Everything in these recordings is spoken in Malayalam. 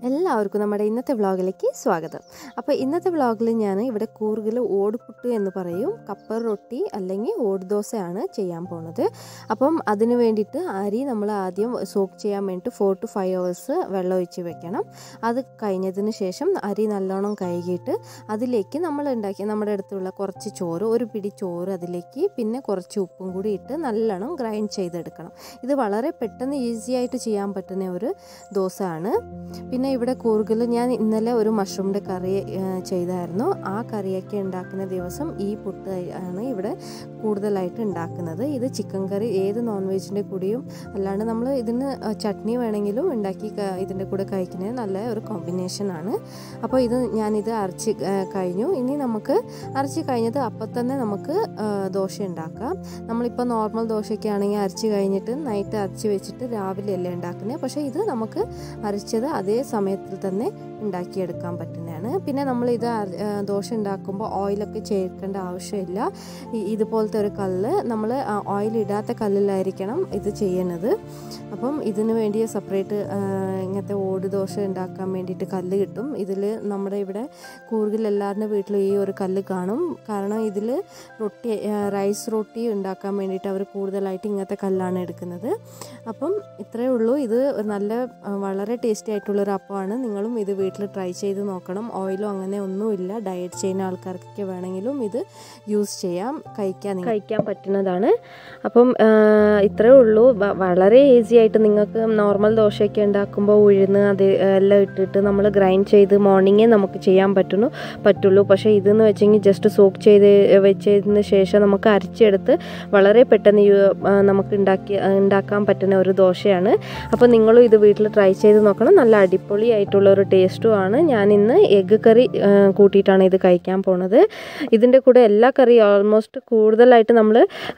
എല്ലാവർക്കും നമ്മുടെ ഇന്നത്തെ വ്ളോഗിലേക്ക് സ്വാഗതം അപ്പോൾ ഇന്നത്തെ വ്ളോഗിൽ ഞാൻ ഇവിടെ കൂർഗിൽ ഓടുപുട്ട് എന്ന് പറയും കപ്പർ റൊട്ടി അല്ലെങ്കിൽ ഓട് ദോശയാണ് ചെയ്യാൻ പോണത് അപ്പം അതിന് വേണ്ടിയിട്ട് അരി നമ്മൾ ആദ്യം സോക്ക് ചെയ്യാൻ വേണ്ടിയിട്ട് ഫോർ ടു ഫൈവ് ഹവേഴ്സ് വെള്ളം ഒഴിച്ച് വെക്കണം അത് കഴിഞ്ഞതിന് ശേഷം അരി നല്ലോണം കഴുകിയിട്ട് അതിലേക്ക് നമ്മൾ ഉണ്ടാക്കിയ നമ്മുടെ അടുത്തുള്ള കുറച്ച് ചോറ് ഒരു പിടി ചോറ് അതിലേക്ക് പിന്നെ കുറച്ച് ഉപ്പും കൂടി ഇട്ട് നല്ലോണം ഗ്രൈൻഡ് ചെയ്തെടുക്കണം ഇത് വളരെ പെട്ടെന്ന് ഈസി ആയിട്ട് ചെയ്യാൻ പറ്റുന്ന ഒരു ദോശയാണ് പിന്നെ ഇവിടെ കൂർഗിൽ ഞാൻ ഇന്നലെ ഒരു മഷ്റൂമിൻ്റെ കറി ഏഹ്, ചെയ്തായിരുന്നു ആ കറിയൊക്കെ ഉണ്ടാക്കുന്ന ദിവസം ഈ പുട്ട് ആണ് ഇവിടെ കൂടുതലായിട്ട് ഉണ്ടാക്കുന്നത് ഇത് ചിക്കൻ കറി ഏത് നോൺ വെജിൻ്റെ കൂടെയും അല്ലാണ്ട് നമ്മൾ ഇതിന് ചട്നി വേണമെങ്കിലും ഉണ്ടാക്കി ക- ഇതിൻ്റെ കൂടെ കഴിക്കുന്നത് നല്ല ഒരു കോമ്പിനേഷനാണ് അപ്പോൾ ഇത് ഞാനിത് അരച്ച് ഏഹ്, കഴിഞ്ഞു ഇനി നമുക്ക് അരച്ച് കഴിഞ്ഞത് അപ്പം തന്നെ നമുക്ക് ഏഹ്, ദോശ ഉണ്ടാക്കാം നമ്മളിപ്പോൾ നോർമൽ ദോശയ്ക്ക് ആണെങ്കിൽ അരച്ച് കഴിഞ്ഞിട്ട് നൈറ്റ് അരച്ച് വെച്ചിട്ട് രാവിലെ അല്ലേ ഉണ്ടാക്കുന്നത് പക്ഷേ ഇത് നമുക്ക് അരച്ചത് അതേ സമയത്തിൽ തന്നെ ഉണ്ടാക്കിയെടുക്കാൻ പറ്റുന്നതാണ് പിന്നെ നമ്മൾ ഇത് അര- ആ, ദോശ ഉണ്ടാക്കുമ്പോൾ ഓയിലൊക്കെ ചേർക്കേണ്ട ആവശ്യമില്ല ഈ- ഇതുപോലത്തെ ഒരു കല്ല് നമ്മൾ ഓയിൽ ഇടാത്ത കല്ലിലായിരിക്കണം ഇത് ചെയ്യുന്നത് അപ്പം ഇതിന് വേണ്ടി സെപ്പറേറ്റ് ഇങ്ങനത്തെ ഓട് ദോശ ഉണ്ടാക്കാൻ വേണ്ടിയിട്ട് കല്ല് കിട്ടും ഇതിൽ നമ്മുടെ ഇവിടെ കൂർഗിൽ എല്ലാവരുടെ വീട്ടിലും ഈ ഒരു കല്ല് കാണും കാരണം ഇതിൽ റൊട്ടി ആ, റൈസ് റൊട്ടി ഉണ്ടാക്കാൻ വേണ്ടിയിട്ട് അവർ കൂടുതലായിട്ട് ഇങ്ങനത്തെ കല്ലാണ് എടുക്കുന്നത് അപ്പം ഇത്രയേ ഉള്ളൂ ഇത് ഒരു നല്ല ആ, വളരെ ടേസ്റ്റി ആയിട്ടുള്ളൊരു അപ്പമാണ് നിങ്ങളും ഇത് വീട്ടിൽ ട്രൈ ചെയ്ത് നോക്കണം ഓയിലും അങ്ങനെ ഒന്നുമില്ല ഡയറ്റ് ചെയ്യുന്ന ആൾക്കാർക്കൊക്കെ വേണമെങ്കിലും ഇത് യൂസ് ചെയ്യാം കഴിക്കാൻ കഴിക്കാൻ പറ്റുന്നതാണ് അപ്പം ആ, ഇത്രയേ ഉള്ളൂ വ- വളരെ ഈസി ആയിട്ട് നിങ്ങൾക്ക് നോർമൽ ദോശയൊക്കെ ഉണ്ടാക്കുമ്പോൾ ഉഴുന്ന് അത് എല്ലാം ഇട്ടിട്ട് നമ്മൾ ഗ്രൈൻഡ് ചെയ്ത് മോർണിംഗേ നമുക്ക് ചെയ്യാൻ പറ്റുന്നു പറ്റുള്ളൂ പക്ഷേ ഇതെന്ന് വെച്ചെങ്കിൽ ജസ്റ്റ് സോക്ക് ചെയ്ത് വെച്ചതിന് ശേഷം നമുക്ക് അരച്ചെടുത്ത് വളരെ പെട്ടെന്ന് യു- ആ, നമുക്ക് ഉണ്ടാക്കി ഉണ്ടാക്കാൻ പറ്റുന്ന ഒരു ദോശയാണ് അപ്പോൾ നിങ്ങളും ഇത് വീട്ടിൽ ട്രൈ ചെയ്ത് നോക്കണം നല്ല അടിപൊളി ആയിട്ടുള്ള ഒരു ടേസ്റ്റും ആണ് ഞാൻ ഇന്ന് എഗ്ഗ് കറി ആ, കൂട്ടിയിട്ടാണ് ഇത് കഴിക്കാൻ പോണത് ഇതിൻ്റെ കൂടെ എല്ലാ കറിയും ഓൾമോസ്റ്റ് കൂടുതലായിട്ട് നമ്മൾ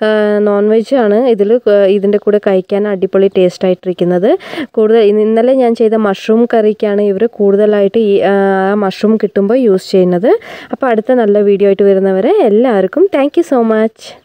നോൺ വെജ് ആണ് ഇതിൽ ഇതിൻ്റെ കൂടെ കഴിക്കാൻ അടിപൊളി ടേസ്റ്റ് ആയിട്ടിരിക്കുന്നത് കൂടുതൽ ഇന്ന് ഇന്നലെ ഞാൻ ചെയ്ത മഷ്റൂം കറിക്കാണ് ഇവർ കൂടുതലായിട്ട് ഈ മഷ്റൂം കിട്ടുമ്പോൾ യൂസ് ചെയ്യുന്നത് അപ്പോൾ അടുത്ത നല്ല വീഡിയോ ആയിട്ട് വരുന്നവരെ എല്ലാവർക്കും താങ്ക് സോ മച്ച്